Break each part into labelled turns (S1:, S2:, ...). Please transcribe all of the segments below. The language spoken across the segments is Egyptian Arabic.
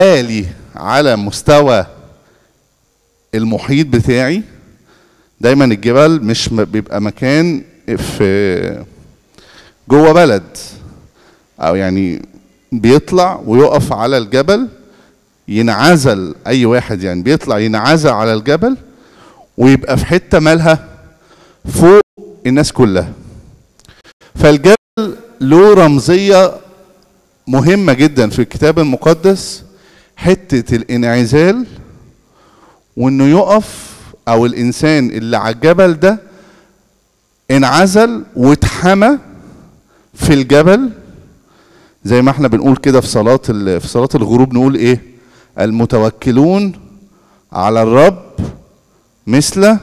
S1: عالي على مستوى المحيط بتاعي دايما الجبل مش م- بيبقى مكان في جوه بلد او يعني بيطلع ويقف على الجبل ينعزل اي واحد يعني بيطلع ينعزل على الجبل ويبقى في حته مالها فوق الناس كلها فالجبل له رمزيه مهمه جدا في الكتاب المقدس حته الانعزال وانه يقف او الانسان اللي على الجبل ده انعزل واتحمى في الجبل زي ما احنا بنقول كده في صلاة ال- في صلاة الغروب نقول ايه؟ المتوكلون على الرب مثل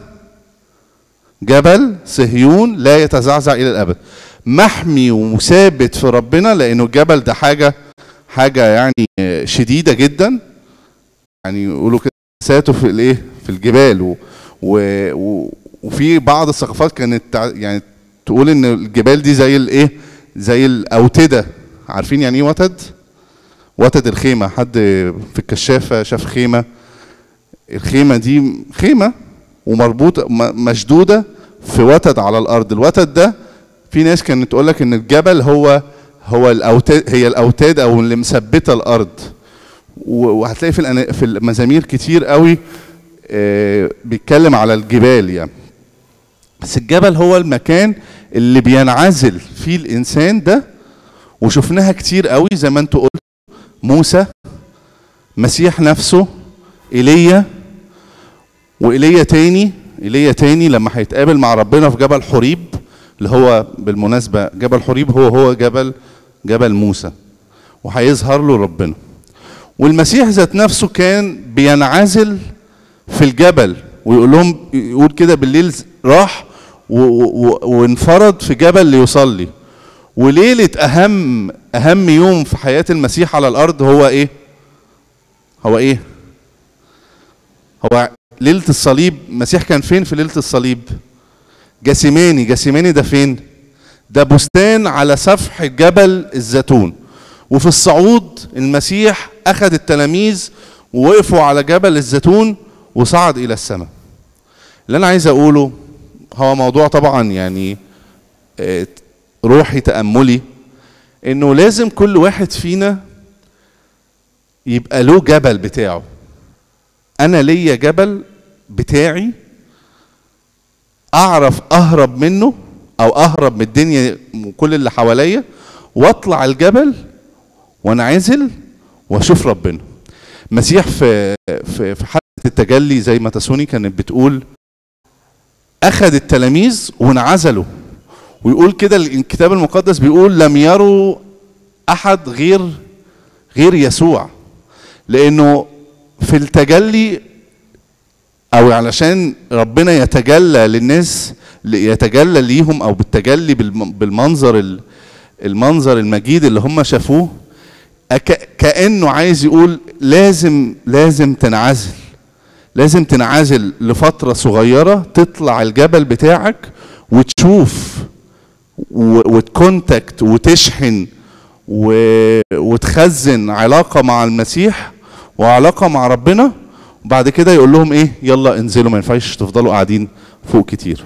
S1: جبل صهيون لا يتزعزع الى الابد. محمي وثابت في ربنا لانه الجبل ده حاجة حاجة يعني شديدة جدا يعني يقولوا كده ساته في الايه؟ في الجبال و و و وفي بعض الثقافات كانت تع- يعني تقول ان الجبال دي زي الايه؟ زي الاوتده عارفين يعني ايه وتد؟ وتد الخيمه حد في الكشافه شاف خيمه الخيمه دي خيمه ومربوطه م- مشدوده في وتد على الارض الوتد ده في ناس كانت تقول لك ان الجبل هو هو الاوتاد هي الاوتاد او اللي مثبته الارض و- وهتلاقي في الأنا- في المزامير كتير قوي آه، بيتكلم على الجبال يعني بس الجبل هو المكان اللي بينعزل فيه الانسان ده وشفناها كتير قوي زي ما انتوا قلت موسى مسيح نفسه ايليا وايليا تاني ايليا تاني لما هيتقابل مع ربنا في جبل حوريب اللي هو بالمناسبه جبل حوريب هو هو جبل جبل موسى وهيظهر له ربنا والمسيح ذات نفسه كان بينعزل في الجبل ويقول لهم يقول كده بالليل راح و- و- وانفرد في جبل ليصلي وليلة أهم أهم يوم في حياة المسيح على الأرض هو إيه؟ هو إيه؟ هو ليلة الصليب المسيح كان فين في ليلة الصليب؟ جاسيماني جاسيماني ده فين؟ ده بستان على سفح جبل الزيتون وفي الصعود المسيح أخذ التلاميذ ووقفوا على جبل الزيتون وصعد إلى السماء اللي أنا عايز أقوله هو موضوع طبعا يعني آه، روحي تأملي إنه لازم كل واحد فينا يبقى له جبل بتاعه أنا ليا جبل بتاعي أعرف أهرب منه أو أهرب من الدنيا وكل اللي حواليا وأطلع الجبل وانعزل واشوف ربنا مسيح في في في حلقه التجلي زي ما تسوني كانت بتقول اخذ التلاميذ وانعزلوا ويقول كده الكتاب المقدس بيقول لم يروا احد غير غير يسوع لانه في التجلي او علشان ربنا يتجلى للناس يتجلى ليهم او بالتجلي بالم- بالمنظر ال- المنظر المجيد اللي هم شافوه أك- كانه عايز يقول لازم لازم تنعزل لازم تنعزل لفتره صغيره تطلع الجبل بتاعك وتشوف و- وتكونتاكت وتشحن و- وتخزن علاقه مع المسيح وعلاقه مع ربنا وبعد كده يقول لهم ايه يلا انزلوا ما ينفعش تفضلوا قاعدين فوق كتير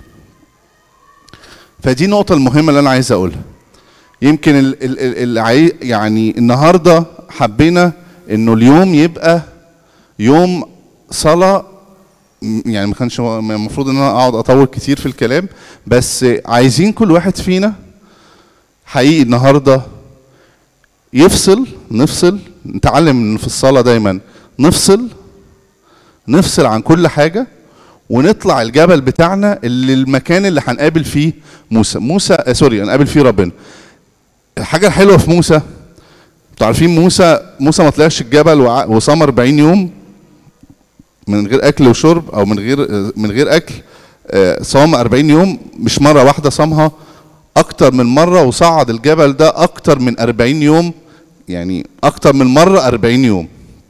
S1: فدي النقطه المهمه اللي انا عايز اقولها يمكن ال ال ال العي- يعني النهارده حبينا انه اليوم يبقى يوم صلاه م- يعني ما كانش هو- المفروض ان انا اقعد اطول كتير في الكلام بس عايزين كل واحد فينا حقيقي النهارده يفصل نفصل نتعلم ان في الصلاه دايما نفصل نفصل عن كل حاجه ونطلع الجبل بتاعنا اللي المكان اللي هنقابل فيه موسى موسى آه سوري هنقابل فيه ربنا الحاجه الحلوه في موسى انتوا عارفين موسى موسى ما طلعش الجبل وع- وصام 40 يوم من غير اكل وشرب او من غير من غير اكل آه، صام 40 يوم مش مره واحده صامها اكتر من مره وصعد الجبل ده اكتر من 40 يوم يعني اكتر من مره 40 يوم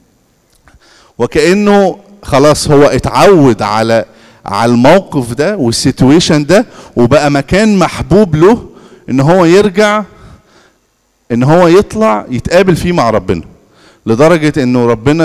S1: وكانه خلاص هو اتعود على على الموقف ده والسيتويشن ده وبقى مكان محبوب له ان هو يرجع ان هو يطلع يتقابل فيه مع ربنا لدرجة انه ربنا